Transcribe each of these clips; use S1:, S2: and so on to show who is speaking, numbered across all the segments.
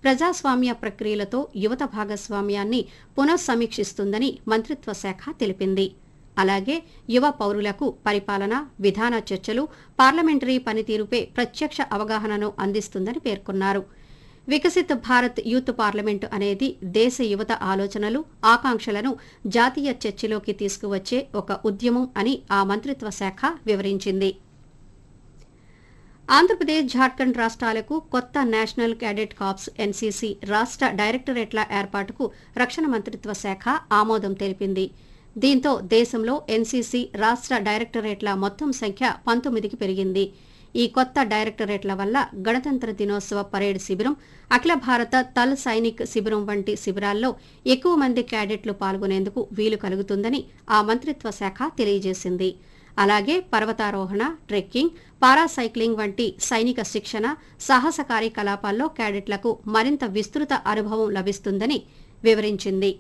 S1: ప్రజాస్వామ్య ప్రక్రియలతో యువత భాగస్వామ్యాన్ని పునఃసమీక్షిస్తుందని మంత్రిత్వ శాఖ తెలిపింది అలాగే యువ పౌరులకు పరిపాలన విధాన చర్చలు పార్లమెంటరీ పనితీరుపై ప్రత్యక్ష అవగాహనను అందిస్తుందని పేర్కొన్నారు వికసిత్ భారత్ యూత్ పార్లమెంటు అనేది దేశ యువత ఆలోచనలు ఆకాంక్షలను జాతీయ చర్చలోకి తీసుకువచ్చే ఒక ఉద్యమం అని ఆ మంత్రిత్వ శాఖ వివరించింది ఆంధ్రప్రదేశ్ జార్ఖండ్ రాష్ట్రాలకు కొత్త నేషనల్ క్యాడెట్ కార్ప్స్ ఎన్సీసీ రాష్ట్ర డైరెక్టరేట్ల ఏర్పాటుకు రక్షణ మంత్రిత్వ శాఖ ఆమోదం తెలిపింది దీంతో దేశంలో ఎన్సీసీ రాష్ట్ర డైరెక్టరేట్ల మొత్తం సంఖ్య పంతొమ్మిదికి పెరిగింది ఈ కొత్త డైరెక్టరేట్ల వల్ల గణతంత్ర దినోత్సవ పరేడ్ శిబిరం అఖిల భారత తల్ సైనిక్ శిబిరం వంటి శిబిరాల్లో ఎక్కువ మంది క్యాడెట్లు పాల్గొనేందుకు వీలు కలుగుతుందని ఆ మంత్రిత్వ శాఖ తెలియజేసింది అలాగే పర్వతారోహణ ట్రెక్కింగ్ పారాసైక్లింగ్ వంటి సైనిక శిక్షణ సాహస కార్యకలాపాల్లో క్యాడెట్లకు మరింత విస్తృత అనుభవం లభిస్తుందని వివరించింది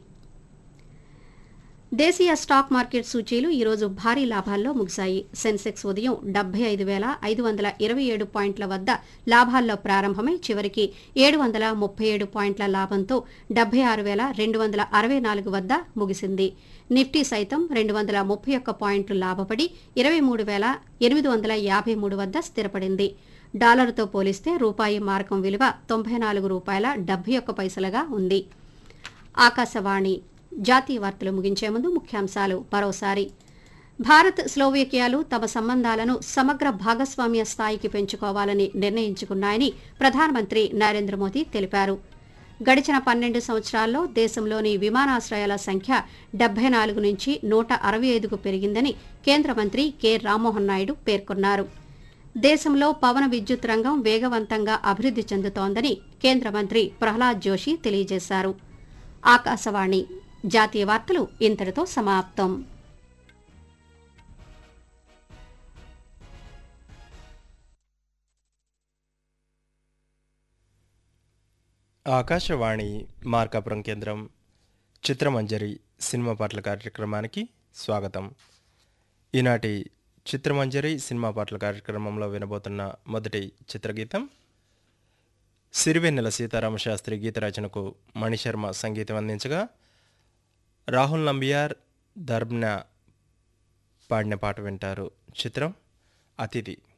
S1: దేశీయ స్టాక్ మార్కెట్ సూచీలు ఈరోజు భారీ లాభాల్లో ముగిశాయి సెన్సెక్స్ ఉదయం డెబ్బై ఐదు వేల ఐదు వందల ఇరవై ఏడు పాయింట్ల వద్ద లాభాల్లో ప్రారంభమై చివరికి ఏడు వందల ముప్పై ఏడు పాయింట్ల లాభంతో డెబ్బై ఆరు వేల రెండు వందల అరవై నాలుగు వద్ద ముగిసింది నిఫ్టీ సైతం రెండు వందల ముప్పై ఒక్క పాయింట్లు లాభపడి ఇరవై మూడు వేల ఎనిమిది వందల యాభై మూడు వద్ద స్థిరపడింది డాలర్తో పోలిస్తే రూపాయి మార్కం విలువ తొంభై నాలుగు రూపాయల డెబ్బై ఒక్క పైసలుగా ఉంది ఆకాశవాణి జాతీయ వార్తలు ముగించే ముందు ముఖ్యాంశాలు మరోసారి భారత్ స్లోవేకియాలు తమ సంబంధాలను సమగ్ర భాగస్వామ్య స్థాయికి పెంచుకోవాలని నిర్ణయించుకున్నాయని ప్రధానమంత్రి నరేంద్ర మోదీ తెలిపారు గడిచిన పన్నెండు సంవత్సరాల్లో దేశంలోని విమానాశ్రయాల సంఖ్య డెబ్బై నాలుగు నుంచి నూట అరవై ఐదుకు పెరిగిందని కేంద్ర మంత్రి కె రామ్మోహన్ నాయుడు పేర్కొన్నారు దేశంలో పవన విద్యుత్ రంగం వేగవంతంగా అభివృద్ది చెందుతోందని కేంద్ర మంత్రి ప్రహ్లాద్ జోషి తెలియజేశారు ఆకాశవాణి జాతీయ వార్తలు ఇంతటితో సమాప్తం
S2: ఆకాశవాణి మార్కాపురం కేంద్రం చిత్రమంజరి సినిమా పాటల కార్యక్రమానికి స్వాగతం ఈనాటి చిత్రమంజరి సినిమా పాటల కార్యక్రమంలో వినబోతున్న మొదటి చిత్రగీతం సిరివెన్నెల సీతారామ శాస్త్రి గీత రచనకు మణిశర్మ సంగీతం అందించగా రాహుల్ నంబియార్ దర్బ్న పాడిన పాట వింటారు చిత్రం అతిథి